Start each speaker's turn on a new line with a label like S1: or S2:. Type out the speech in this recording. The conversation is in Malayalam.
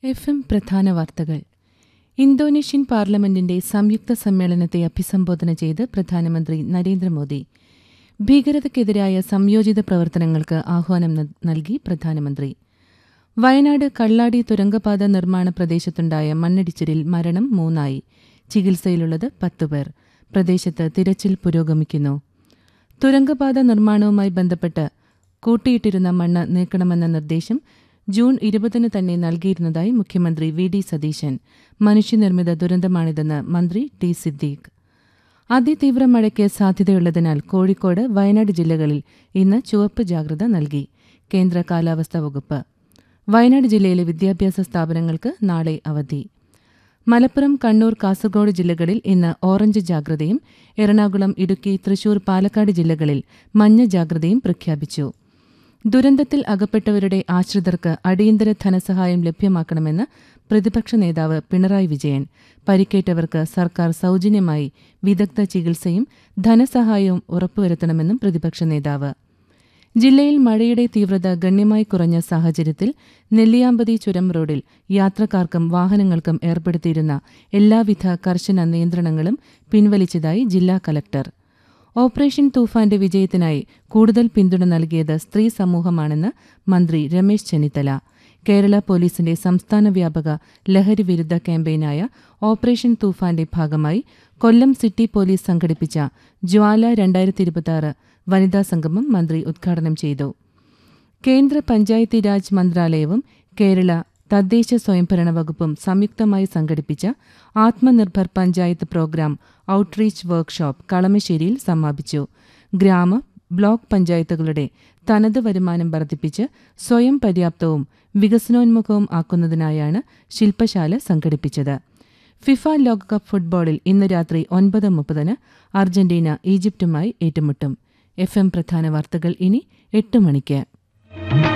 S1: എഫ് എം പ്രധാന വാർത്തകൾ ഇന്തോനേഷ്യൻ പാർലമെന്റിന്റെ സംയുക്ത സമ്മേളനത്തെ അഭിസംബോധന ചെയ്ത് പ്രധാനമന്ത്രി നരേന്ദ്രമോദി ഭീകരതയ്ക്കെതിരായ സംയോജിത പ്രവർത്തനങ്ങൾക്ക് ആഹ്വാനം ന- നൽകി പ്രധാനമന്ത്രി വയനാട് കള്ളാടി തുരങ്കപാത നിർമ്മാണ പ്രദേശത്തുണ്ടായ മണ്ണിടിച്ചിലിൽ മരണം മൂന്നായി ചികിത്സയിലുള്ളത് പത്തുപേർ പ്രദേശത്ത് തിരച്ചിൽ പുരോഗമിക്കുന്നു തുരങ്കപാത നിർമ്മാണവുമായി ബന്ധപ്പെട്ട് കൂട്ടിയിട്ടിരുന്ന മണ്ണ് നീക്കണമെന്ന നിർദ്ദേശം ജൂൺ ഇരുപതിന് തന്നെ നൽകിയിരുന്നതായി മുഖ്യമന്ത്രി വി ഡി സതീശൻ മനുഷ്യനിർമ്മിത ദുരന്തമാണിതെന്ന് മന്ത്രി ടി സിദ്ദീഖ് അതിതീവ്ര മഴയ്ക്ക് സാധ്യതയുള്ളതിനാൽ കോഴിക്കോട് വയനാട് ജില്ലകളിൽ ഇന്ന് ചുവപ്പ് ജാഗ്രത നൽകി കേന്ദ്ര കാലാവസ്ഥാ വകുപ്പ് വയനാട് ജില്ലയിലെ വിദ്യാഭ്യാസ സ്ഥാപനങ്ങൾക്ക് നാളെ അവധി മലപ്പുറം കണ്ണൂർ കാസർഗോഡ് ജില്ലകളിൽ ഇന്ന് ഓറഞ്ച് ജാഗ്രതയും എറണാകുളം ഇടുക്കി തൃശൂർ പാലക്കാട് ജില്ലകളിൽ മഞ്ഞ ജാഗ്രതയും പ്രഖ്യാപിച്ചു ദുരന്തത്തിൽ അകപ്പെട്ടവരുടെ ആശ്രിതർക്ക് അടിയന്തര ധനസഹായം ലഭ്യമാക്കണമെന്ന് പ്രതിപക്ഷ നേതാവ് പിണറായി വിജയൻ പരിക്കേറ്റവർക്ക് സർക്കാർ സൗജന്യമായി വിദഗ്ധ ചികിത്സയും ധനസഹായവും ഉറപ്പുവരുത്തണമെന്നും പ്രതിപക്ഷ നേതാവ് ജില്ലയിൽ മഴയുടെ തീവ്രത ഗണ്യമായി കുറഞ്ഞ സാഹചര്യത്തിൽ നെല്ലിയാമ്പതി ചുരം റോഡിൽ യാത്രക്കാർക്കും വാഹനങ്ങൾക്കും ഏർപ്പെടുത്തിയിരുന്ന എല്ലാവിധ കർശന നിയന്ത്രണങ്ങളും പിൻവലിച്ചതായി ജില്ലാ കലക്ടർ ഓപ്പറേഷൻ തൂഫാന്റെ വിജയത്തിനായി കൂടുതൽ പിന്തുണ നൽകിയത് സ്ത്രീ സമൂഹമാണെന്ന് മന്ത്രി രമേശ് ചെന്നിത്തല കേരള പോലീസിന്റെ സംസ്ഥാന വ്യാപക ലഹരി വിരുദ്ധ ക്യാമ്പയിനായ ഓപ്പറേഷൻ തൂഫാന്റെ ഭാഗമായി കൊല്ലം സിറ്റി പോലീസ് സംഘടിപ്പിച്ച ജ്വാല രണ്ടായിരത്തി ഇരുപത്തിയാറ് വനിതാ സംഗമം മന്ത്രി ഉദ്ഘാടനം ചെയ്തു കേന്ദ്ര പഞ്ചായത്തി രാജ് മന്ത്രാലയവും കേരള തദ്ദേശ സ്വയംഭരണ വകുപ്പും സംയുക്തമായി സംഘടിപ്പിച്ച Atmanirbhar panchayat program outreach workshop കളമശ്ശേരിയിൽ സമാപിച്ചു ഗ്രാമ ബ്ലോക്ക് പഞ്ചായത്തുകളുടെ തനത് വരുമാനം വർദ്ധിപ്പിച്ച് സ്വയം പര്യാപ്തവും വികസനോന്മുഖവും ആക്കുന്നതിനായാണ് ശില്പശാല സംഘടിപ്പിച്ചത് ഫിഫ ലോകകപ്പ് ഫുട്ബോളിൽ ഇന്ന് രാത്രി ഒൻപത് മുപ്പതിന് അർജന്റീന ഈജിപ്തുമായി ഏറ്റുമുട്ടും എഫ് എം പ്രധാന വാർത്തകൾ ഇനി എട്ട് മണിക്ക്